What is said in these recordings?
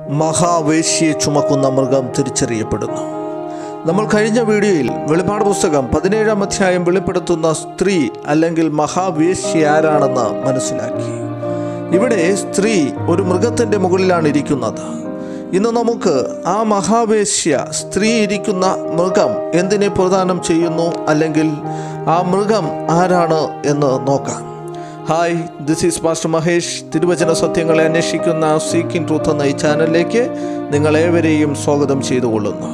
മഹാവേശ്യയെ ചുമക്കുന്ന മൃഗം തിരിച്ചറിയപ്പെടുന്നു നമ്മൾ കഴിഞ്ഞ വീഡിയോയിൽ വെളിപ്പാട് പുസ്തകം പതിനേഴാം അധ്യായം വെളിപ്പെടുത്തുന്ന സ്ത്രീ അല്ലെങ്കിൽ മഹാവേശ്യ ആരാണെന്ന് മനസ്സിലാക്കി ഇവിടെ സ്ത്രീ ഒരു മൃഗത്തിൻ്റെ മുകളിലാണ് ഇരിക്കുന്നത് ഇന്ന് നമുക്ക് ആ മഹാവേശ്യ സ്ത്രീ ഇരിക്കുന്ന മൃഗം എന്തിനെ പ്രദാനം ചെയ്യുന്നു അല്ലെങ്കിൽ ആ മൃഗം ആരാണ് എന്ന് നോക്കാം hi this is pastor Mahesh തിരുവചന സത്യങ്ങളെ അന്വേഷിക്കുന്ന സീക്കിംഗ് ട്രൂത്ത് എന്ന ഈ ചാനലിലേക്ക് നിങ്ങളേവരെയും സ്വാഗതം ചെയ്തുകൊള്ളുന്നു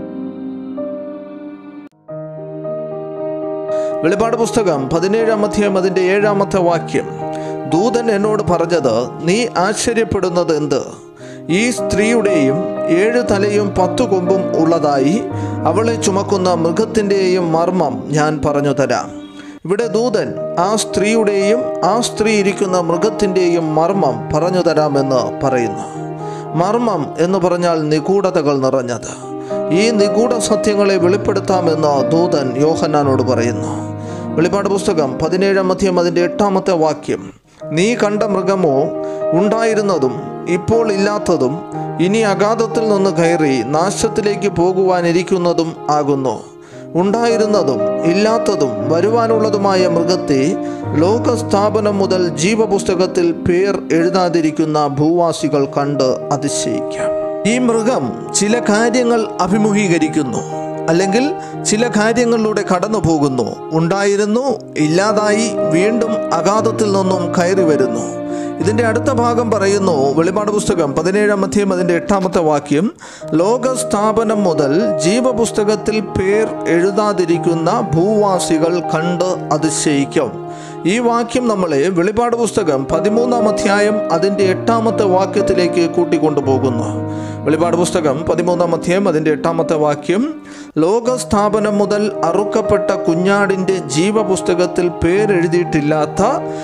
വെളിപ്പാട് പുസ്തകം പതിനേഴാം അധ്യായം അതിൻ്റെ ഏഴാമത്തെ വാക്യം ദൂതൻ എന്നോട് പറഞ്ഞത് നീ ആശ്ചര്യപ്പെടുന്നത് എന്ത് ഈ സ്ത്രീയുടെയും ഏഴ് തലയും പത്തു കൊമ്പും ഉള്ളതായി അവളെ ചുമക്കുന്ന മൃഗത്തിൻ്റെയും മർമ്മം ഞാൻ പറഞ്ഞു തരാം ഇവിടെ ദൂതൻ ആ സ്ത്രീയുടെയും ആ സ്ത്രീ ഇരിക്കുന്ന മൃഗത്തിൻ്റെയും മർമ്മം പറഞ്ഞു തരാമെന്ന് പറയുന്നു മർമ്മം എന്ന് പറഞ്ഞാൽ നിഗൂഢതകൾ നിറഞ്ഞത് ഈ നിഗൂഢ സത്യങ്ങളെ വെളിപ്പെടുത്താമെന്ന് ദൂതൻ യോഹന്നാനോട് പറയുന്നു വെളിപ്പാട് പുസ്തകം പതിനേഴാം അധ്യായം അതിൻ്റെ എട്ടാമത്തെ വാക്യം നീ കണ്ട മൃഗമോ ഉണ്ടായിരുന്നതും ഇപ്പോൾ ഇല്ലാത്തതും ഇനി അഗാധത്തിൽ നിന്ന് കയറി നാശത്തിലേക്ക് പോകുവാനിരിക്കുന്നതും ആകുന്നു ഉണ്ടായിരുന്നതും ഇല്ലാത്തതും വരുവാനുള്ളതുമായ മൃഗത്തെ ലോകസ്ഥാപനം മുതൽ ജീവപുസ്തകത്തിൽ പേർ എഴുതാതിരിക്കുന്ന ഭൂവാസികൾ കണ്ട് അതിശയിക്കാം ഈ മൃഗം ചില കാര്യങ്ങൾ അഭിമുഖീകരിക്കുന്നു അല്ലെങ്കിൽ ചില കാര്യങ്ങളിലൂടെ കടന്നു പോകുന്നു ഉണ്ടായിരുന്നു ഇല്ലാതായി വീണ്ടും അഗാധത്തിൽ നിന്നും കയറി വരുന്നു ഇതിൻ്റെ അടുത്ത ഭാഗം പറയുന്നു വെളിപാട് പുസ്തകം പതിനേഴാം അധ്യായം അതിൻ്റെ എട്ടാമത്തെ വാക്യം ലോകസ്ഥാപനം മുതൽ ജീവപുസ്തകത്തിൽ പേർ എഴുതാതിരിക്കുന്ന ഭൂവാസികൾ കണ്ട് അതിശയിക്കും ഈ വാക്യം നമ്മളെ വെളിപാട് പുസ്തകം പതിമൂന്നാം അധ്യായം അതിൻ്റെ എട്ടാമത്തെ വാക്യത്തിലേക്ക് കൂട്ടിക്കൊണ്ടുപോകുന്നു വെളിപാട് പുസ്തകം പതിമൂന്നാം അധ്യായം അതിൻ്റെ എട്ടാമത്തെ വാക്യം ലോകസ്ഥാപനം മുതൽ അറുക്കപ്പെട്ട കുഞ്ഞാടിൻ്റെ ജീവപുസ്തകത്തിൽ പേരെഴുതിയിട്ടില്ലാത്ത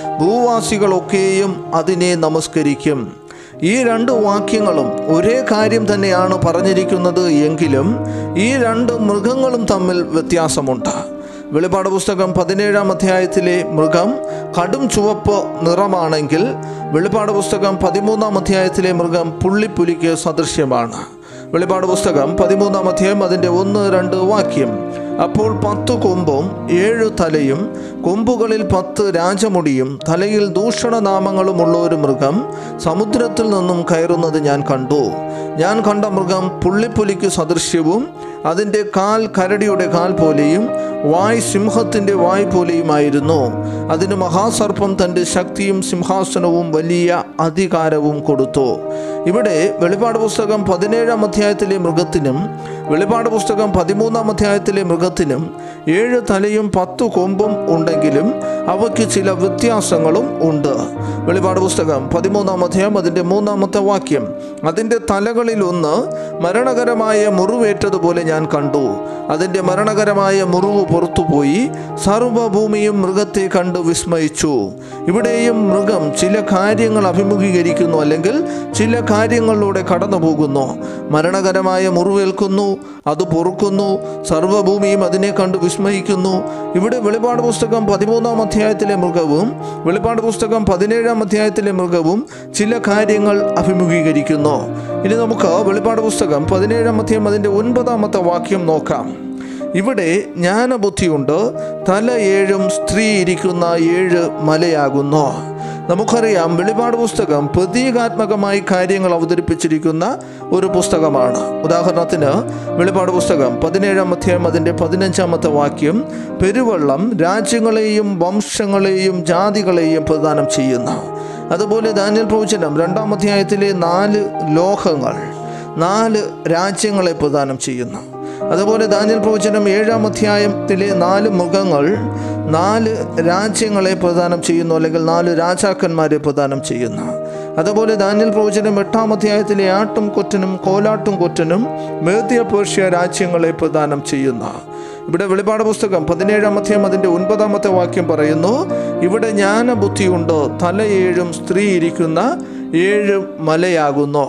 ഭൂവാസികളൊക്കെയും അതിനെ നമസ്കരിക്കും ഈ രണ്ട് വാക്യങ്ങളും ഒരേ കാര്യം തന്നെയാണ് പറഞ്ഞിരിക്കുന്നത് എങ്കിലും ഈ രണ്ട് മൃഗങ്ങളും തമ്മിൽ വ്യത്യാസമുണ്ട് വെളിപാട് പുസ്തകം പതിനേഴാം അധ്യായത്തിലെ മൃഗം കടും ചുവപ്പ് നിറമാണെങ്കിൽ വെളിപാട് പുസ്തകം പതിമൂന്നാം അധ്യായത്തിലെ മൃഗം പുള്ളിപ്പുലിക്ക് സദൃശ്യമാണ് വെളിപാട് പുസ്തകം പതിമൂന്നാം അധ്യായം അതിൻ്റെ ഒന്ന് രണ്ട് വാക്യം അപ്പോൾ പത്തു കൊമ്പും ഏഴു തലയും കൊമ്പുകളിൽ പത്ത് രാജമുടിയും തലയിൽ ദൂഷണനാമങ്ങളുമുള്ള ഒരു മൃഗം സമുദ്രത്തിൽ നിന്നും കയറുന്നത് ഞാൻ കണ്ടു ഞാൻ കണ്ട മൃഗം പുള്ളിപ്പുലിക്ക് സദൃശ്യവും അതിൻ്റെ കാൽ കരടിയുടെ കാൽ പോലെയും വായ് സിംഹത്തിൻ്റെ വായ് പോലെയുമായിരുന്നു അതിന് മഹാസർപ്പം തൻ്റെ ശക്തിയും സിംഹാസനവും വലിയ അധികാരവും കൊടുത്തു ഇവിടെ വെളിപാട് പുസ്തകം പതിനേഴാം അധ്യായത്തിലെ മൃഗത്തിനും വെളിപാട് പുസ്തകം പതിമൂന്നാം അധ്യായത്തിലെ മൃഗത്തിനും ഏഴ് തലയും പത്തു കൊമ്പും ഉണ്ടെങ്കിലും അവയ്ക്ക് ചില വ്യത്യാസങ്ങളും ഉണ്ട് വെളിപാട് പുസ്തകം പതിമൂന്നാം അധ്യായം അതിൻ്റെ മൂന്നാമത്തെ വാക്യം അതിൻ്റെ തലകളിൽ ഒന്ന് മരണകരമായ മുറിവേറ്റതുപോലെ ഞാൻ കണ്ടു അതിൻ്റെ മരണകരമായ മുറിവ് പുറത്തുപോയി സർവഭൂമിയും മൃഗത്തെ കണ്ട് വിസ്മയിച്ചു ഇവിടെയും മൃഗം ചില കാര്യങ്ങൾ അഭിമുഖീകരിക്കുന്നു അല്ലെങ്കിൽ ചില കാര്യങ്ങളിലൂടെ കടന്നു പോകുന്നു മരണകരമായ മുറിവേൽക്കുന്നു അത് പൊറുക്കുന്നു സർവഭൂമിയും അതിനെ കണ്ട് വിസ്മയിക്കുന്നു ഇവിടെ വെളിപാട് പുസ്തകം പതിമൂന്നാം അധ്യായത്തിലെ മൃഗവും വെളിപാട് പുസ്തകം പതിനേഴാം അധ്യായത്തിലെ മൃഗവും ചില കാര്യങ്ങൾ അഭിമുഖീകരിക്കുന്നു ഇനി നമുക്ക് വെളിപാട് പുസ്തകം പതിനേഴാം അധ്യായം അതിൻ്റെ ഒൻപതാമത്തെ വാക്യം നോക്കാം ഇവിടെ ജ്ഞാനബുദ്ധിയുണ്ട് തല ഏഴും സ്ത്രീ ഇരിക്കുന്ന ഏഴ് മലയാകുന്നു നമുക്കറിയാം വെളിപാട് പുസ്തകം പ്രതീകാത്മകമായി കാര്യങ്ങൾ അവതരിപ്പിച്ചിരിക്കുന്ന ഒരു പുസ്തകമാണ് ഉദാഹരണത്തിന് വെളിപാട് പുസ്തകം പതിനേഴാം അധ്യായം അതിൻ്റെ പതിനഞ്ചാമത്തെ വാക്യം പെരുവെള്ളം രാജ്യങ്ങളെയും വംശങ്ങളെയും ജാതികളെയും പ്രദാനം ചെയ്യുന്നു അതുപോലെ ദാനിയൽ പ്രവചനം രണ്ടാം അധ്യായത്തിലെ നാല് ലോഹങ്ങൾ നാല് രാജ്യങ്ങളെ പ്രദാനം ചെയ്യുന്നു അതുപോലെ ദാനിയൽ പ്രവചനം ഏഴാം അധ്യായത്തിലെ നാല് മൃഗങ്ങൾ നാല് രാജ്യങ്ങളെ പ്രദാനം ചെയ്യുന്നു അല്ലെങ്കിൽ നാല് രാജാക്കന്മാരെ പ്രദാനം ചെയ്യുന്നു അതുപോലെ ദാനിയൽ പ്രവചനം എട്ടാം അധ്യായത്തിലെ ആട്ടും കൊറ്റനും കോലാട്ടും കൊറ്റനും മേദ്യ പേർഷ്യ രാജ്യങ്ങളെ പ്രദാനം ചെയ്യുന്നു ഇവിടെ വെളിപാട് പുസ്തകം പതിനേഴാം അധ്യായം അതിൻ്റെ ഒൻപതാമത്തെ വാക്യം പറയുന്നു ഇവിടെ ജ്ഞാനബുദ്ധിയുണ്ട് തല ഏഴും സ്ത്രീ ഇരിക്കുന്ന ഏഴ് മലയാകുന്നു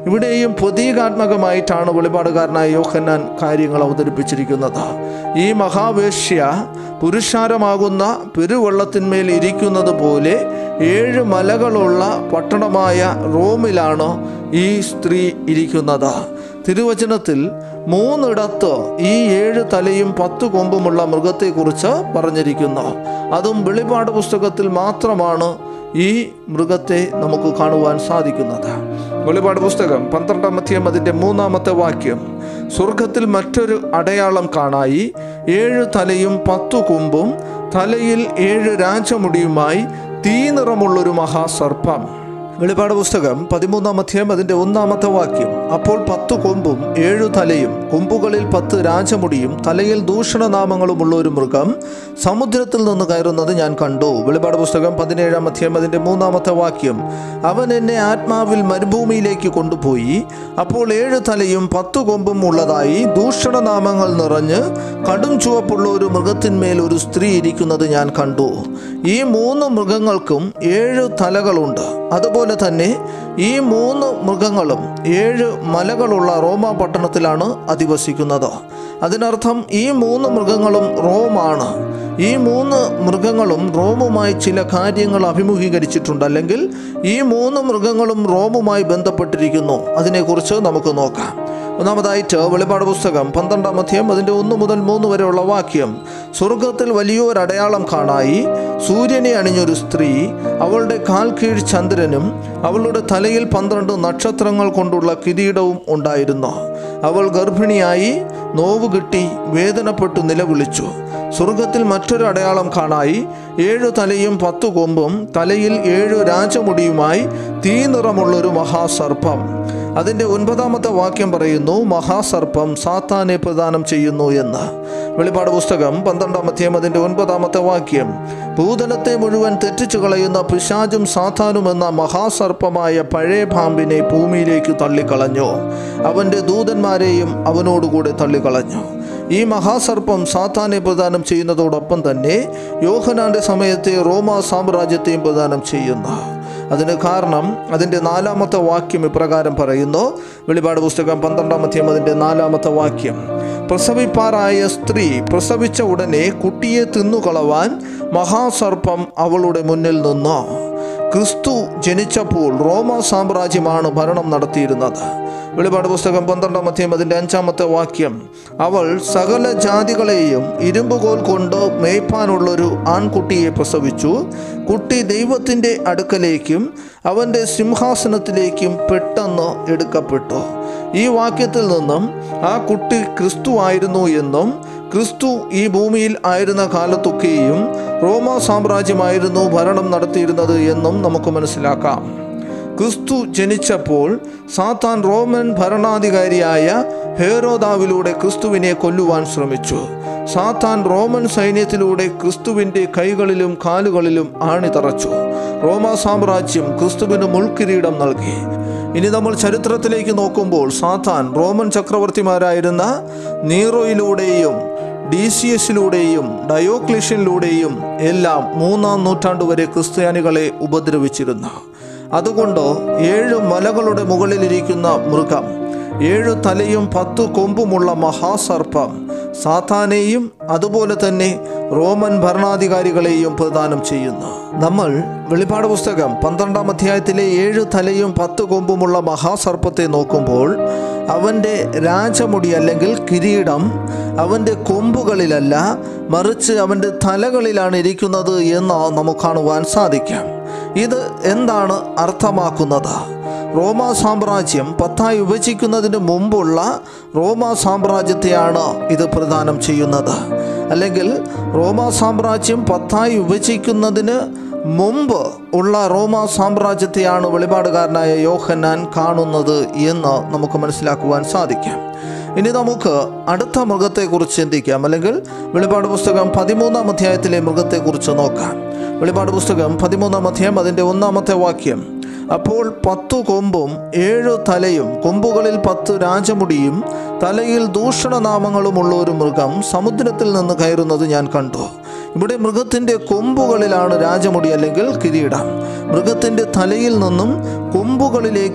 ഇവിടെയും പ്രതീകാത്മകമായിട്ടാണ് വെളിപാടുകാരനായ യോഹന്നാൻ കാര്യങ്ങൾ അവതരിപ്പിച്ചിരിക്കുന്നത് ഈ മഹാവേശ്യ പുരുഷാരമാകുന്ന പെരുവെള്ളത്തിന്മേൽ ഇരിക്കുന്നത് പോലെ ഏഴ് മലകളുള്ള പട്ടണമായ റോമിലാണ് ഈ സ്ത്രീ ഇരിക്കുന്നത് തിരുവചനത്തിൽ മൂന്നിടത്ത് ഈ ഏഴ് തലയും പത്ത് കൊമ്പുമുള്ള മൃഗത്തെക്കുറിച്ച് പറഞ്ഞിരിക്കുന്നു അതും വെളിപാട് പുസ്തകത്തിൽ മാത്രമാണ് ഈ മൃഗത്തെ നമുക്ക് കാണുവാൻ സാധിക്കുന്നത് വെളിപാട് പുസ്തകം പന്ത്രണ്ടാം അധ്യായം അതിൻ്റെ മൂന്നാമത്തെ വാക്യം സ്വർഗത്തിൽ മറ്റൊരു അടയാളം കാണായി ഏഴ് തലയും പത്തു കൊമ്പും തലയിൽ ഏഴ് രാജമുടിയുമായി തീ നിറമുള്ളൊരു മഹാസർപ്പം വെളിപാട് പുസ്തകം പതിമൂന്നാം അധ്യായം അതിൻ്റെ ഒന്നാമത്തെ വാക്യം അപ്പോൾ പത്ത് കൊമ്പും ഏഴു തലയും കൊമ്പുകളിൽ പത്ത് രാജമുടിയും തലയിൽ ദൂഷണനാമങ്ങളുമുള്ള ഒരു മൃഗം സമുദ്രത്തിൽ നിന്ന് കയറുന്നത് ഞാൻ കണ്ടു വെളിപാട് പുസ്തകം പതിനേഴാം അധ്യായം അതിൻ്റെ മൂന്നാമത്തെ വാക്യം അവൻ എന്നെ ആത്മാവിൽ മരുഭൂമിയിലേക്ക് കൊണ്ടുപോയി അപ്പോൾ ഏഴു തലയും പത്തു കൊമ്പും ഉള്ളതായി ദൂഷണനാമങ്ങൾ നിറഞ്ഞ് കടും ചുവപ്പുള്ള ഒരു മൃഗത്തിന്മേൽ ഒരു സ്ത്രീ ഇരിക്കുന്നത് ഞാൻ കണ്ടു ഈ മൂന്ന് മൃഗങ്ങൾക്കും ഏഴ് തലകളുണ്ട് അതുപോലെ തന്നെ ഈ മൂന്ന് മൃഗങ്ങളും ഏഴ് മലകളുള്ള റോമ പട്ടണത്തിലാണ് അധിവസിക്കുന്നത് അതിനർത്ഥം ഈ മൂന്ന് മൃഗങ്ങളും റോമാണ് ഈ മൂന്ന് മൃഗങ്ങളും റോമുമായി ചില കാര്യങ്ങൾ അഭിമുഖീകരിച്ചിട്ടുണ്ട് അല്ലെങ്കിൽ ഈ മൂന്ന് മൃഗങ്ങളും റോമുമായി ബന്ധപ്പെട്ടിരിക്കുന്നു അതിനെക്കുറിച്ച് നമുക്ക് നോക്കാം ഒന്നാമതായിട്ട് വെളിപാട് പുസ്തകം പന്ത്രണ്ടാം അധ്യായം അതിൻ്റെ ഒന്ന് മുതൽ മൂന്ന് വരെയുള്ള വാക്യം സ്വർഗത്തിൽ വലിയൊരു അടയാളം കാണായി സൂര്യനെ അണിഞ്ഞൊരു സ്ത്രീ അവളുടെ കാൽ കീഴ് ചന്ദ്രനും അവളുടെ തലയിൽ പന്ത്രണ്ട് നക്ഷത്രങ്ങൾ കൊണ്ടുള്ള കിരീടവും ഉണ്ടായിരുന്നു അവൾ ഗർഭിണിയായി നോവ് കിട്ടി വേദനപ്പെട്ടു നിലവിളിച്ചു സ്വർഗത്തിൽ മറ്റൊരു അടയാളം കാണായി ഏഴു തലയും പത്തു കൊമ്പും തലയിൽ ഏഴു രാജമുടിയുമായി തീ നിറമുള്ളൊരു മഹാസർപ്പം അതിൻ്റെ ഒൻപതാമത്തെ വാക്യം പറയുന്നു മഹാസർപ്പം സാത്താനെ പ്രദാനം ചെയ്യുന്നു എന്ന് വെളിപാട് പുസ്തകം പന്ത്രണ്ടാം അധ്യായം അതിൻ്റെ ഒൻപതാമത്തെ വാക്യം ഭൂതലത്തെ മുഴുവൻ തെറ്റിച്ചു കളയുന്ന പിശാചും സാത്താനും എന്ന മഹാസർപ്പമായ പഴയ പാമ്പിനെ ഭൂമിയിലേക്ക് തള്ളിക്കളഞ്ഞു അവൻ്റെ ദൂതന്മാരെയും അവനോടുകൂടെ തള്ളിക്കളഞ്ഞു ഈ മഹാസർപ്പം സാത്താനെ പ്രദാനം ചെയ്യുന്നതോടൊപ്പം തന്നെ യോഹനാന്റെ സമയത്തെ റോമ സാമ്രാജ്യത്തെയും പ്രദാനം ചെയ്യുന്നു അതിന് കാരണം അതിൻ്റെ നാലാമത്തെ വാക്യം ഇപ്രകാരം പറയുന്നു വെളിപാട് പുസ്തകം പന്ത്രണ്ടാം അധ്യായം അതിൻ്റെ നാലാമത്തെ വാക്യം പ്രസവിപ്പാറായ സ്ത്രീ പ്രസവിച്ച ഉടനെ കുട്ടിയെ തിന്നുകളവാൻ മഹാസർപ്പം അവളുടെ മുന്നിൽ നിന്നു ക്രിസ്തു ജനിച്ചപ്പോൾ റോമ സാമ്രാജ്യമാണ് ഭരണം നടത്തിയിരുന്നത് വെളിപാട് പുസ്തകം പന്ത്രണ്ടാം അധ്യായം അതിൻ്റെ അഞ്ചാമത്തെ വാക്യം അവൾ സകല ജാതികളെയും ഇരുമ്പുകോൽ കൊണ്ട് മേയ്പ്പാനുള്ളൊരു ആൺകുട്ടിയെ പ്രസവിച്ചു കുട്ടി ദൈവത്തിൻ്റെ അടുക്കലേക്കും അവൻ്റെ സിംഹാസനത്തിലേക്കും പെട്ടെന്ന് എടുക്കപ്പെട്ടു ഈ വാക്യത്തിൽ നിന്നും ആ കുട്ടി ക്രിസ്തു ആയിരുന്നു എന്നും ക്രിസ്തു ഈ ഭൂമിയിൽ ആയിരുന്ന കാലത്തൊക്കെയും റോമ സാമ്രാജ്യമായിരുന്നു ഭരണം നടത്തിയിരുന്നത് എന്നും നമുക്ക് മനസ്സിലാക്കാം ക്രിസ്തു ജനിച്ചപ്പോൾ സാത്താൻ റോമൻ ഭരണാധികാരിയായ ഹേരോദാവിലൂടെ ക്രിസ്തുവിനെ കൊല്ലുവാൻ ശ്രമിച്ചു സാത്താൻ റോമൻ സൈന്യത്തിലൂടെ ക്രിസ്തുവിൻ്റെ കൈകളിലും കാലുകളിലും ആണിതറച്ചു റോമ സാമ്രാജ്യം ക്രിസ്തുവിന് മുൾക്കിരീടം നൽകി ഇനി നമ്മൾ ചരിത്രത്തിലേക്ക് നോക്കുമ്പോൾ സാത്താൻ റോമൻ ചക്രവർത്തിമാരായിരുന്ന നീറോയിലൂടെയും ഡി സി എസിലൂടെയും ഡയോക്ലിഷ്യനിലൂടെയും എല്ലാം മൂന്നാം നൂറ്റാണ്ട് വരെ ക്രിസ്ത്യാനികളെ ഉപദ്രവിച്ചിരുന്നു അതുകൊണ്ട് ഏഴ് മലകളുടെ മുകളിലിരിക്കുന്ന മൃഗം ഏഴു തലയും പത്തു കൊമ്പുമുള്ള മഹാസർപ്പം സാത്താനെയും അതുപോലെ തന്നെ റോമൻ ഭരണാധികാരികളെയും പ്രദാനം ചെയ്യുന്നു നമ്മൾ വെളിപാട് പുസ്തകം പന്ത്രണ്ടാം അധ്യായത്തിലെ ഏഴു തലയും പത്ത് കൊമ്പുമുള്ള മഹാസർപ്പത്തെ നോക്കുമ്പോൾ അവൻ്റെ രാജമുടി അല്ലെങ്കിൽ കിരീടം അവൻ്റെ കൊമ്പുകളിലല്ല മറിച്ച് അവൻ്റെ തലകളിലാണ് ഇരിക്കുന്നത് എന്ന് നമുക്ക് കാണുവാൻ സാധിക്കാം ഇത് എന്താണ് അർത്ഥമാക്കുന്നത് റോമ സാമ്രാജ്യം പത്തായി വിഭജിക്കുന്നതിന് മുമ്പുള്ള റോമ സാമ്രാജ്യത്തെയാണ് ഇത് പ്രദാനം ചെയ്യുന്നത് അല്ലെങ്കിൽ റോമ സാമ്രാജ്യം പത്തായി വിഭജിക്കുന്നതിന് മുമ്പ് ഉള്ള റോമ സാമ്രാജ്യത്തെയാണ് വെളിപാടുകാരനായ യോഹന്നാൻ കാണുന്നത് എന്ന് നമുക്ക് മനസ്സിലാക്കുവാൻ സാധിക്കാം ഇനി നമുക്ക് അടുത്ത മൃഗത്തെക്കുറിച്ച് ചിന്തിക്കാം അല്ലെങ്കിൽ വെളിപാട് പുസ്തകം പതിമൂന്നാം അധ്യായത്തിലെ മൃഗത്തെക്കുറിച്ച് നോക്കാം വെളിപാട് പുസ്തകം പതിമൂന്നാം അധ്യായം അതിൻ്റെ ഒന്നാമത്തെ വാക്യം അപ്പോൾ പത്തു കൊമ്പും ഏഴു തലയും കൊമ്പുകളിൽ പത്ത് രാജമുടിയും തലയിൽ ദൂഷണനാമങ്ങളുമുള്ള ഒരു മൃഗം സമുദ്രത്തിൽ നിന്ന് കയറുന്നത് ഞാൻ കണ്ടു ഇവിടെ മൃഗത്തിൻ്റെ കൊമ്പുകളിലാണ് രാജമുടി അല്ലെങ്കിൽ കിരീടം മൃഗത്തിൻ്റെ തലയിൽ നിന്നും കൊമ്പുകളിലേക്ക്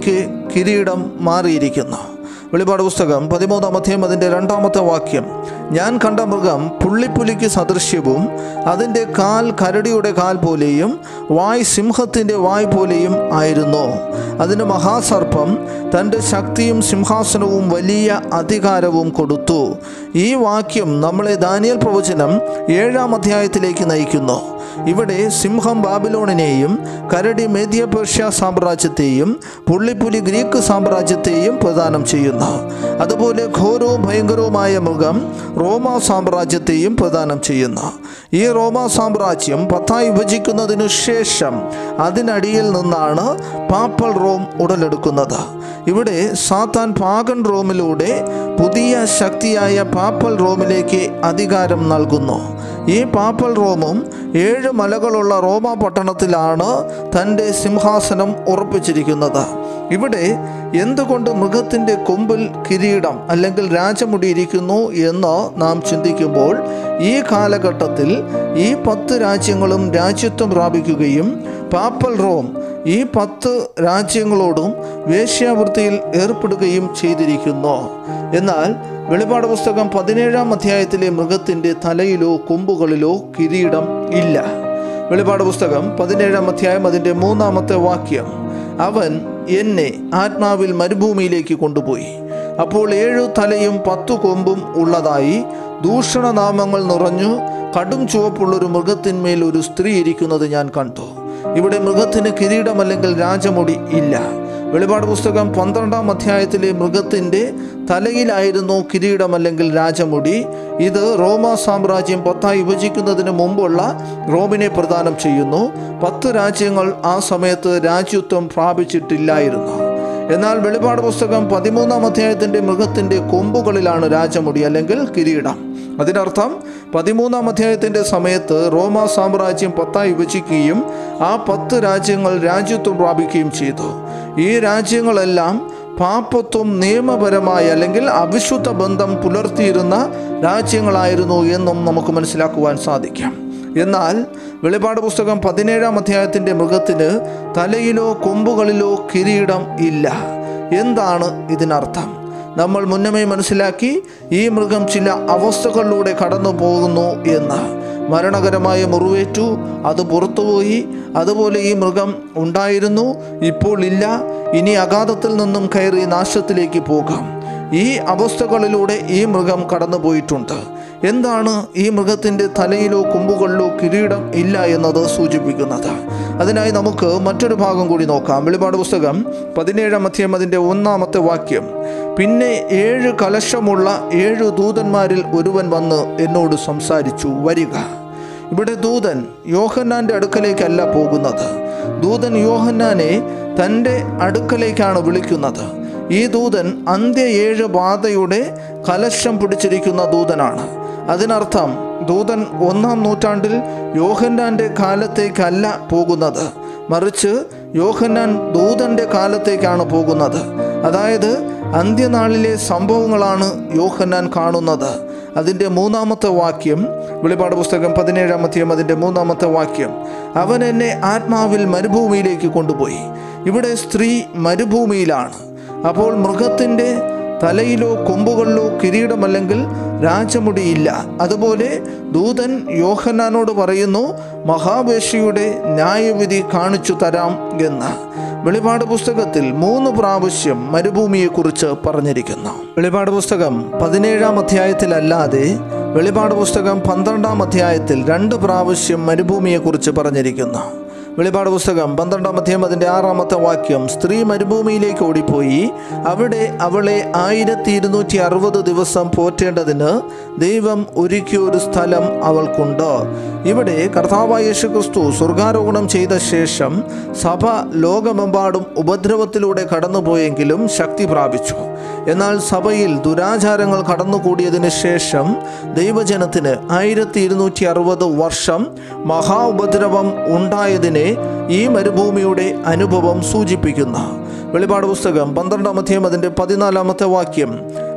കിരീടം മാറിയിരിക്കുന്നു വെളിപാട് പുസ്തകം പതിമൂന്നാം അധ്യായം അതിൻ്റെ രണ്ടാമത്തെ വാക്യം ഞാൻ കണ്ട മൃഗം പുള്ളിപ്പുലിക്ക് സദൃശ്യവും അതിൻ്റെ കാൽ കരടിയുടെ കാൽ പോലെയും വായ് സിംഹത്തിൻ്റെ വായ് പോലെയും ആയിരുന്നു അതിന് മഹാസർപ്പം തൻ്റെ ശക്തിയും സിംഹാസനവും വലിയ അധികാരവും കൊടുത്തു ഈ വാക്യം നമ്മളെ ദാനിയൽ പ്രവചനം ഏഴാം അധ്യായത്തിലേക്ക് നയിക്കുന്നു ഇവിടെ സിംഹം ബാബിലോണിനെയും കരടി മേദ്യ പേർഷ്യ സാമ്രാജ്യത്തെയും പുള്ളിപ്പുലി ഗ്രീക്ക് സാമ്രാജ്യത്തെയും പ്രദാനം ചെയ്യുന്നു അതുപോലെ ഘോരവും ഭയങ്കരവുമായ മൃഗം റോമ സാമ്രാജ്യത്തെയും പ്രദാനം ചെയ്യുന്നു ഈ റോമ സാമ്രാജ്യം പത്തായി വിഭജിക്കുന്നതിനു ശേഷം അതിനടിയിൽ നിന്നാണ് പാപ്പൽ റോം ഉടലെടുക്കുന്നത് ഇവിടെ സാത്താൻ പാഗൻ റോമിലൂടെ പുതിയ ശക്തിയായ പാപ്പൽ റോമിലേക്ക് അധികാരം നൽകുന്നു ഈ പാപ്പൽ റോമും ഏഴ് മലകളുള്ള റോമ പട്ടണത്തിലാണ് തൻ്റെ സിംഹാസനം ഉറപ്പിച്ചിരിക്കുന്നത് ഇവിടെ എന്തുകൊണ്ട് മൃഗത്തിൻ്റെ കൊമ്പിൽ കിരീടം അല്ലെങ്കിൽ രാജമുടി ഇരിക്കുന്നു എന്ന് നാം ചിന്തിക്കുമ്പോൾ ഈ കാലഘട്ടത്തിൽ ഈ പത്ത് രാജ്യങ്ങളും രാജ്യത്വം പ്രാപിക്കുകയും പാപ്പൽ റോം ഈ പത്ത് രാജ്യങ്ങളോടും വേശ്യാവൃത്തിയിൽ ഏർപ്പെടുകയും ചെയ്തിരിക്കുന്നു എന്നാൽ വെളിപാട് പുസ്തകം പതിനേഴാം അധ്യായത്തിലെ മൃഗത്തിൻ്റെ തലയിലോ കൊമ്പുകളിലോ കിരീടം ഇല്ല വെളിപാട് പുസ്തകം പതിനേഴാം അധ്യായം അതിൻ്റെ മൂന്നാമത്തെ വാക്യം അവൻ എന്നെ ആത്മാവിൽ മരുഭൂമിയിലേക്ക് കൊണ്ടുപോയി അപ്പോൾ ഏഴു തലയും പത്തു കൊമ്പും ഉള്ളതായി ദൂഷണനാമങ്ങൾ നിറഞ്ഞു കടും ചുവപ്പുള്ളൊരു മൃഗത്തിന്മേൽ ഒരു സ്ത്രീ ഇരിക്കുന്നത് ഞാൻ കണ്ടു ഇവിടെ മൃഗത്തിന് കിരീടം അല്ലെങ്കിൽ രാജമുടി ഇല്ല വെളിപാട് പുസ്തകം പന്ത്രണ്ടാം അധ്യായത്തിലെ മൃഗത്തിൻ്റെ തലയിലായിരുന്നു കിരീടം അല്ലെങ്കിൽ രാജമുടി ഇത് റോമ സാമ്രാജ്യം പത്തായി വിഭജിക്കുന്നതിന് മുമ്പുള്ള റോമിനെ പ്രദാനം ചെയ്യുന്നു പത്ത് രാജ്യങ്ങൾ ആ സമയത്ത് രാജ്യത്വം പ്രാപിച്ചിട്ടില്ലായിരുന്നു എന്നാൽ വെളിപാട് പുസ്തകം പതിമൂന്നാം അധ്യായത്തിൻ്റെ മൃഗത്തിൻ്റെ കൊമ്പുകളിലാണ് രാജമുടി അല്ലെങ്കിൽ കിരീടം അതിനർത്ഥം പതിമൂന്നാം അധ്യായത്തിൻ്റെ സമയത്ത് റോമ സാമ്രാജ്യം പത്തായി വിഭജിക്കുകയും ആ പത്ത് രാജ്യങ്ങൾ രാജ്യത്വം പ്രാപിക്കുകയും ചെയ്തു ഈ രാജ്യങ്ങളെല്ലാം പാപ്പത്വം നിയമപരമായ അല്ലെങ്കിൽ അവിശുദ്ധ ബന്ധം പുലർത്തിയിരുന്ന രാജ്യങ്ങളായിരുന്നു എന്നും നമുക്ക് മനസ്സിലാക്കുവാൻ സാധിക്കാം എന്നാൽ വെളിപാട് പുസ്തകം പതിനേഴാം അധ്യായത്തിൻ്റെ മൃഗത്തിന് തലയിലോ കൊമ്പുകളിലോ കിരീടം ഇല്ല എന്താണ് ഇതിനർത്ഥം നമ്മൾ മുന്നമേ മനസ്സിലാക്കി ഈ മൃഗം ചില അവസ്ഥകളിലൂടെ കടന്നു പോകുന്നു എന്ന് മരണകരമായ മുറിവേറ്റു അത് പുറത്തുപോയി അതുപോലെ ഈ മൃഗം ഉണ്ടായിരുന്നു ഇപ്പോൾ ഇല്ല ഇനി അഗാധത്തിൽ നിന്നും കയറി നാശത്തിലേക്ക് പോകാം ഈ അവസ്ഥകളിലൂടെ ഈ മൃഗം കടന്നു പോയിട്ടുണ്ട് എന്താണ് ഈ മൃഗത്തിൻ്റെ തലയിലോ കൊമ്പുകളിലോ കിരീടം ഇല്ല എന്നത് സൂചിപ്പിക്കുന്നത് അതിനായി നമുക്ക് മറ്റൊരു ഭാഗം കൂടി നോക്കാം വെളിപാട് പുസ്തകം പതിനേഴാം അധ്യായം അതിൻ്റെ ഒന്നാമത്തെ വാക്യം പിന്നെ ഏഴ് കലശമുള്ള ഏഴ് ദൂതന്മാരിൽ ഒരുവൻ വന്ന് എന്നോട് സംസാരിച്ചു വരിക ഇവിടെ ദൂതൻ യോഹന്നാൻ്റെ അടുക്കലേക്കല്ല പോകുന്നത് ദൂതൻ യോഹന്നാനെ തൻ്റെ അടുക്കലേക്കാണ് വിളിക്കുന്നത് ഈ ദൂതൻ അന്ത്യ ഏഴ് ബാധയുടെ കലശം പിടിച്ചിരിക്കുന്ന ദൂതനാണ് അതിനർത്ഥം ദൂതൻ ഒന്നാം നൂറ്റാണ്ടിൽ യോഹന്നാൻ്റെ കാലത്തേക്കല്ല പോകുന്നത് മറിച്ച് യോഹന്നാൻ ദൂതൻ്റെ കാലത്തേക്കാണ് പോകുന്നത് അതായത് അന്ത്യനാളിലെ സംഭവങ്ങളാണ് യോഹന്നാൻ കാണുന്നത് അതിൻ്റെ മൂന്നാമത്തെ വാക്യം വെളിപാട് പുസ്തകം പതിനേഴാം അധ്യായം അതിൻ്റെ മൂന്നാമത്തെ വാക്യം അവൻ എന്നെ ആത്മാവിൽ മരുഭൂമിയിലേക്ക് കൊണ്ടുപോയി ഇവിടെ സ്ത്രീ മരുഭൂമിയിലാണ് അപ്പോൾ മൃഗത്തിൻ്റെ തലയിലോ കൊമ്പുകളിലോ കിരീടമല്ലെങ്കിൽ രാജമുടിയില്ല അതുപോലെ ദൂതൻ യോഹന്നാനോട് പറയുന്നു മഹാവേശിയുടെ ന്യായവിധി കാണിച്ചു തരാം എന്ന് വെളിപാട് പുസ്തകത്തിൽ മൂന്ന് പ്രാവശ്യം മരുഭൂമിയെക്കുറിച്ച് പറഞ്ഞിരിക്കുന്നു വെളിപാട് പുസ്തകം പതിനേഴാം അധ്യായത്തിലല്ലാതെ വെളിപാട് പുസ്തകം പന്ത്രണ്ടാം അധ്യായത്തിൽ രണ്ട് പ്രാവശ്യം മരുഭൂമിയെക്കുറിച്ച് പറഞ്ഞിരിക്കുന്നു വെളിപാട് പുസ്തകം പന്ത്രണ്ടാം അധ്യായം അതിൻ്റെ ആറാമത്തെ വാക്യം സ്ത്രീ മരുഭൂമിയിലേക്ക് ഓടിപ്പോയി അവിടെ അവളെ ആയിരത്തി ഇരുന്നൂറ്റി അറുപത് ദിവസം പോറ്റേണ്ടതിന് ദൈവം ഒരുക്കിയ ഒരു സ്ഥലം അവൾക്കുണ്ട് ഇവിടെ കർത്താവായ യേശു ക്രിസ്തു സ്വർഗാരോഹണം ചെയ്ത ശേഷം സഭ ലോകമെമ്പാടും ഉപദ്രവത്തിലൂടെ കടന്നുപോയെങ്കിലും ശക്തി പ്രാപിച്ചു എന്നാൽ സഭയിൽ ദുരാചാരങ്ങൾ കടന്നുകൂടിയതിന് ശേഷം ദൈവജനത്തിന് ആയിരത്തി ഇരുന്നൂറ്റി അറുപത് വർഷം മഹാ ഉപദ്രവം ഉണ്ടായതിനെ ഈ മരുഭൂമിയുടെ അനുഭവം സൂചിപ്പിക്കുന്ന വെളിപാട് പുസ്തകം പന്ത്രണ്ടാം അധ്യായം അതിൻ്റെ പതിനാലാമത്തെ വാക്യം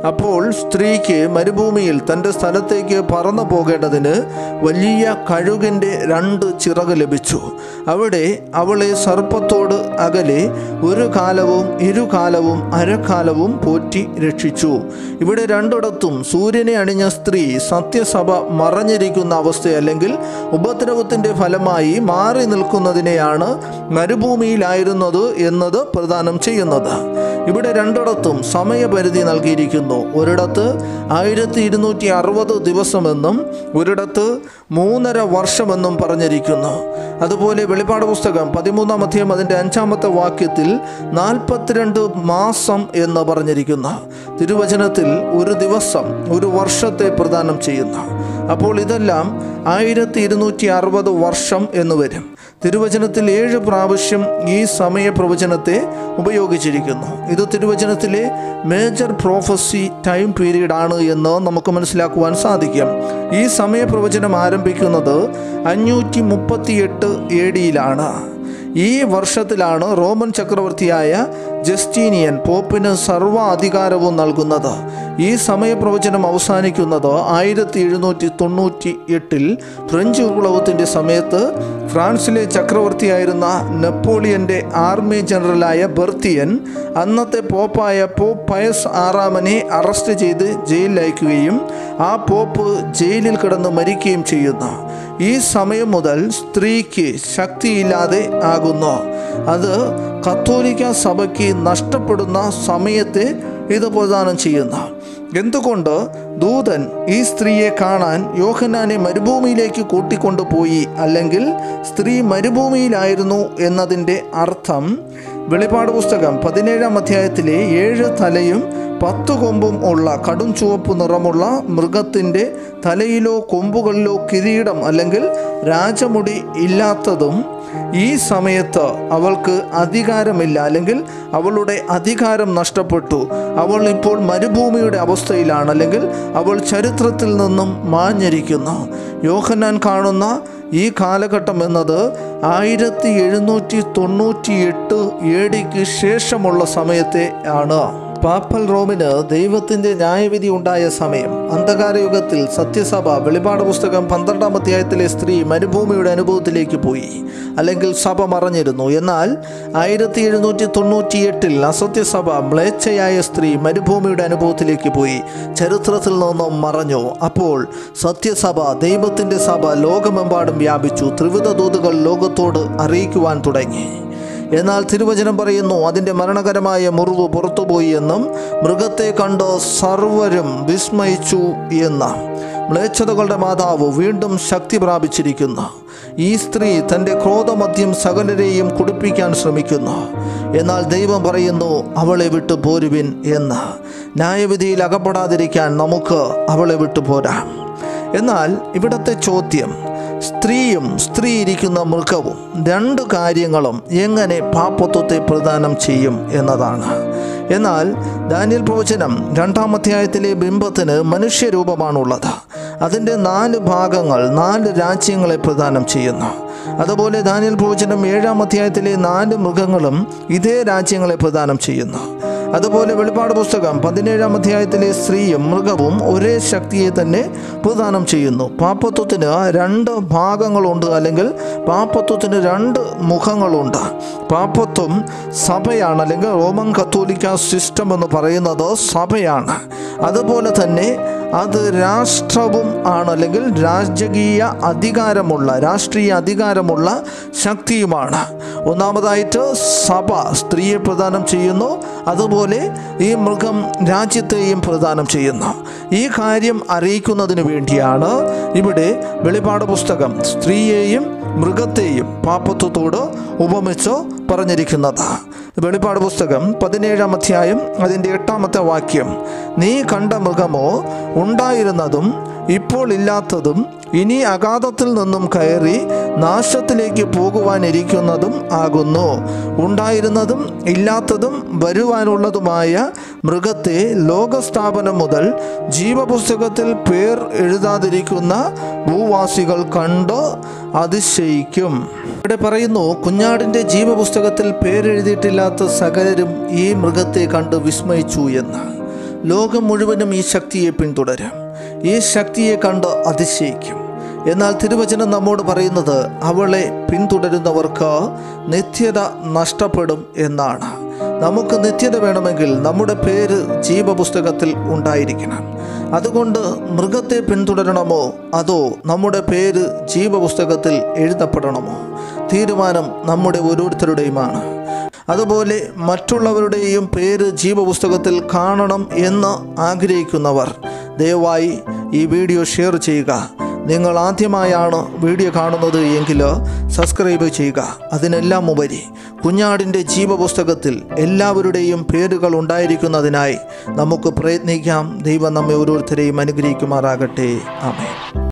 അപ്പോൾ സ്ത്രീക്ക് മരുഭൂമിയിൽ തൻ്റെ സ്ഥലത്തേക്ക് പറന്നു പോകേണ്ടതിന് വലിയ കഴുകിൻ്റെ രണ്ട് ചിറക് ലഭിച്ചു അവിടെ അവളെ സർപ്പത്തോട് അകലെ ഒരു കാലവും ഇരുകാലവും അരക്കാലവും പോറ്റി രക്ഷിച്ചു ഇവിടെ രണ്ടിടത്തും സൂര്യനെ അണിഞ്ഞ സ്ത്രീ സത്യസഭ മറഞ്ഞിരിക്കുന്ന അവസ്ഥ അല്ലെങ്കിൽ ഉപദ്രവത്തിൻ്റെ ഫലമായി മാറി നിൽക്കുന്നതിനെയാണ് മരുഭൂമിയിലായിരുന്നത് എന്നത് പ്രദാനം ചെയ്യുന്നത് ഇവിടെ രണ്ടിടത്തും സമയപരിധി നൽകിയിരിക്കുന്നു ഒരിടത്ത് ആയിരത്തി ഇരുന്നൂറ്റി അറുപത് ദിവസമെന്നും ഒരിടത്ത് മൂന്നര വർഷമെന്നും പറഞ്ഞിരിക്കുന്നു അതുപോലെ വെളിപ്പാട് പുസ്തകം പതിമൂന്നാം അധ്യായം അതിൻ്റെ അഞ്ചാമത്തെ വാക്യത്തിൽ നാൽപ്പത്തിരണ്ട് മാസം എന്ന് പറഞ്ഞിരിക്കുന്നു തിരുവചനത്തിൽ ഒരു ദിവസം ഒരു വർഷത്തെ പ്രദാനം ചെയ്യുന്നു അപ്പോൾ ഇതെല്ലാം ആയിരത്തി ഇരുന്നൂറ്റി അറുപത് വർഷം എന്ന് വരും തിരുവചനത്തിൽ ഏഴ് പ്രാവശ്യം ഈ സമയ പ്രവചനത്തെ ഉപയോഗിച്ചിരിക്കുന്നു ഇത് തിരുവചനത്തിലെ മേജർ പ്രോഫസി ടൈം പീരീഡ് ആണ് എന്ന് നമുക്ക് മനസ്സിലാക്കുവാൻ സാധിക്കും ഈ സമയ പ്രവചനം ആരംഭിക്കുന്നത് അഞ്ഞൂറ്റി മുപ്പത്തിയെട്ട് എ ഡിയിലാണ് ഈ വർഷത്തിലാണ് റോമൻ ചക്രവർത്തിയായ ജസ്റ്റീനിയൻ പോപ്പിന് സർവ്വ അധികാരവും നൽകുന്നത് ഈ സമയപ്രവചനം അവസാനിക്കുന്നത് ആയിരത്തി എഴുന്നൂറ്റി തൊണ്ണൂറ്റി എട്ടിൽ ഫ്രഞ്ച് വിപ്ലവത്തിൻ്റെ സമയത്ത് ഫ്രാൻസിലെ ചക്രവർത്തിയായിരുന്ന നെപ്പോളിയൻ്റെ ആർമി ജനറലായ ബെർത്തിയൻ അന്നത്തെ പോപ്പായ പോപ്പ് പയസ് ആറാമനെ അറസ്റ്റ് ചെയ്ത് ജയിലിൽ അയക്കുകയും ആ പോപ്പ് ജയിലിൽ കിടന്ന് മരിക്കുകയും ചെയ്യുന്നു ഈ സമയം മുതൽ സ്ത്രീക്ക് ശക്തിയില്ലാതെ ആകുന്നു അത് കത്തോലിക്ക സഭയ്ക്ക് നഷ്ടപ്പെടുന്ന സമയത്തെ ഇത് പ്രദാനം ചെയ്യുന്നു എന്തുകൊണ്ട് ദൂതൻ ഈ സ്ത്രീയെ കാണാൻ യോഹന്നാനെ മരുഭൂമിയിലേക്ക് കൂട്ടിക്കൊണ്ടുപോയി അല്ലെങ്കിൽ സ്ത്രീ മരുഭൂമിയിലായിരുന്നു എന്നതിൻ്റെ അർത്ഥം വെളിപ്പാട് പുസ്തകം പതിനേഴാം അധ്യായത്തിലെ ഏഴ് തലയും പത്ത് കൊമ്പും ഉള്ള കടും ചുവപ്പ് നിറമുള്ള മൃഗത്തിൻ്റെ തലയിലോ കൊമ്പുകളിലോ കിരീടം അല്ലെങ്കിൽ രാജമുടി ഇല്ലാത്തതും ഈ സമയത്ത് അവൾക്ക് അധികാരമില്ല അല്ലെങ്കിൽ അവളുടെ അധികാരം നഷ്ടപ്പെട്ടു അവൾ ഇപ്പോൾ മരുഭൂമിയുടെ അവസ്ഥയിലാണ് അല്ലെങ്കിൽ അവൾ ചരിത്രത്തിൽ നിന്നും മാഞ്ഞിരിക്കുന്നു യോഹന്നാൻ കാണുന്ന ഈ കാലഘട്ടം എന്നത് ആയിരത്തി എഴുന്നൂറ്റി തൊണ്ണൂറ്റി എട്ട് ഏടിക്ക് ശേഷമുള്ള സമയത്തെ ആണ് പാപ്പൽ റോമിന് ദൈവത്തിൻ്റെ ന്യായവിധി ഉണ്ടായ സമയം അന്ധകാരയുഗത്തിൽ സത്യസഭ വെളിപാട് പുസ്തകം പന്ത്രണ്ടാം അധ്യായത്തിലെ സ്ത്രീ മരുഭൂമിയുടെ അനുഭവത്തിലേക്ക് പോയി അല്ലെങ്കിൽ സഭ മറഞ്ഞിരുന്നു എന്നാൽ ആയിരത്തി എഴുന്നൂറ്റി തൊണ്ണൂറ്റി എട്ടിൽ അസത്യസഭ മ്ലേച്ഛയായ സ്ത്രീ മരുഭൂമിയുടെ അനുഭവത്തിലേക്ക് പോയി ചരിത്രത്തിൽ നിന്നും മറഞ്ഞു അപ്പോൾ സത്യസഭ ദൈവത്തിൻ്റെ സഭ ലോകമെമ്പാടും വ്യാപിച്ചു ത്രിവിധ ദൂതുകൾ ലോകത്തോട് അറിയിക്കുവാൻ തുടങ്ങി എന്നാൽ തിരുവചനം പറയുന്നു അതിൻ്റെ മരണകരമായ മുറിവ് പുറത്തുപോയി എന്നും മൃഗത്തെ കണ്ട് സർവരും വിസ്മയിച്ചു എന്ന് മ്ലേച്ഛതകളുടെ മാതാവ് വീണ്ടും ശക്തി പ്രാപിച്ചിരിക്കുന്നു ഈ സ്ത്രീ തൻ്റെ ക്രോധമദ്യം സകലരെയും കുടിപ്പിക്കാൻ ശ്രമിക്കുന്നു എന്നാൽ ദൈവം പറയുന്നു അവളെ വിട്ടു പോരുവിൻ എന്ന് ന്യായവിധിയിൽ അകപ്പെടാതിരിക്കാൻ നമുക്ക് അവളെ വിട്ടു പോരാം എന്നാൽ ഇവിടത്തെ ചോദ്യം സ്ത്രീയും സ്ത്രീ ഇരിക്കുന്ന മൃഗവും രണ്ട് കാര്യങ്ങളും എങ്ങനെ പാപ്പത്വത്തെ പ്രദാനം ചെയ്യും എന്നതാണ് എന്നാൽ ദാനിയൽ പ്രവചനം രണ്ടാം അധ്യായത്തിലെ ബിംബത്തിന് മനുഷ്യരൂപമാണുള്ളത് അതിൻ്റെ നാല് ഭാഗങ്ങൾ നാല് രാജ്യങ്ങളെ പ്രദാനം ചെയ്യുന്നു അതുപോലെ ദാനിയൽ പ്രവചനം ഏഴാം അധ്യായത്തിലെ നാല് മൃഗങ്ങളും ഇതേ രാജ്യങ്ങളെ പ്രദാനം ചെയ്യുന്നു അതുപോലെ വെളിപ്പാട് പുസ്തകം പതിനേഴാം അധ്യായത്തിലെ സ്ത്രീയും മൃഗവും ഒരേ ശക്തിയെ തന്നെ പ്രദാനം ചെയ്യുന്നു പാപ്പത്വത്തിന് രണ്ട് ഭാഗങ്ങളുണ്ട് അല്ലെങ്കിൽ പാപ്പത്വത്തിന് രണ്ട് മുഖങ്ങളുണ്ട് പാപ്പത്വം സഭയാണ് അല്ലെങ്കിൽ റോമൻ കത്തോലിക്ക സിസ്റ്റം എന്ന് പറയുന്നത് സഭയാണ് അതുപോലെ തന്നെ അത് രാഷ്ട്രവും ആണ് അല്ലെങ്കിൽ രാജകീയ അധികാരമുള്ള രാഷ്ട്രീയ അധികാരമുള്ള ശക്തിയുമാണ് ഒന്നാമതായിട്ട് സഭ സ്ത്രീയെ പ്രദാനം ചെയ്യുന്നു അതുപോലെ ഈ മൃഗം രാജ്യത്തെയും പ്രദാനം ചെയ്യുന്നു ഈ കാര്യം അറിയിക്കുന്നതിന് വേണ്ടിയാണ് ഇവിടെ വെളിപാട് പുസ്തകം സ്ത്രീയെയും മൃഗത്തെയും പാപ്പത്വത്തോട് ഉപമിച്ച് പറഞ്ഞിരിക്കുന്നത് വെളിപ്പാട് പുസ്തകം പതിനേഴാം അധ്യായം അതിൻ്റെ എട്ടാമത്തെ വാക്യം നീ കണ്ട മൃഗമോ ഉണ്ടായിരുന്നതും ഇപ്പോൾ ഇല്ലാത്തതും ഇനി അഗാധത്തിൽ നിന്നും കയറി നാശത്തിലേക്ക് പോകുവാനിരിക്കുന്നതും ആകുന്നു ഉണ്ടായിരുന്നതും ഇല്ലാത്തതും വരുവാനുള്ളതുമായ മൃഗത്തെ ലോകസ്ഥാപനം മുതൽ ജീവപുസ്തകത്തിൽ പേർ എഴുതാതിരിക്കുന്ന ഭൂവാസികൾ കണ്ട് അതിശയിക്കും ഇവിടെ പറയുന്നു കുഞ്ഞാടിൻ്റെ ജീവപുസ്തകത്തിൽ പേരെഴുതിയിട്ടില്ലാത്ത സകലരും ഈ മൃഗത്തെ കണ്ട് വിസ്മയിച്ചു എന്ന് ലോകം മുഴുവനും ഈ ശക്തിയെ പിന്തുടരും ഈ ശക്തിയെ കണ്ട് അതിശയിക്കും എന്നാൽ തിരുവചനം നമ്മോട് പറയുന്നത് അവളെ പിന്തുടരുന്നവർക്ക് നിത്യത നഷ്ടപ്പെടും എന്നാണ് നമുക്ക് നിത്യത വേണമെങ്കിൽ നമ്മുടെ പേര് ജീവപുസ്തകത്തിൽ ഉണ്ടായിരിക്കണം അതുകൊണ്ട് മൃഗത്തെ പിന്തുടരണമോ അതോ നമ്മുടെ പേര് ജീവപുസ്തകത്തിൽ എഴുതപ്പെടണമോ തീരുമാനം നമ്മുടെ ഓരോരുത്തരുടെയുമാണ് അതുപോലെ മറ്റുള്ളവരുടെയും പേര് ജീവപുസ്തകത്തിൽ കാണണം എന്ന് ആഗ്രഹിക്കുന്നവർ ദയവായി ഈ വീഡിയോ ഷെയർ ചെയ്യുക നിങ്ങൾ ആദ്യമായാണ് വീഡിയോ കാണുന്നത് എങ്കിൽ സബ്സ്ക്രൈബ് ചെയ്യുക അതിനെല്ലാം ഉപരി കുഞ്ഞാടിൻ്റെ ജീവപുസ്തകത്തിൽ എല്ലാവരുടെയും പേരുകൾ ഉണ്ടായിരിക്കുന്നതിനായി നമുക്ക് പ്രയത്നിക്കാം ദൈവം നമ്മെ ഓരോരുത്തരെയും അനുഗ്രഹിക്കുമാറാകട്ടെ ആമേ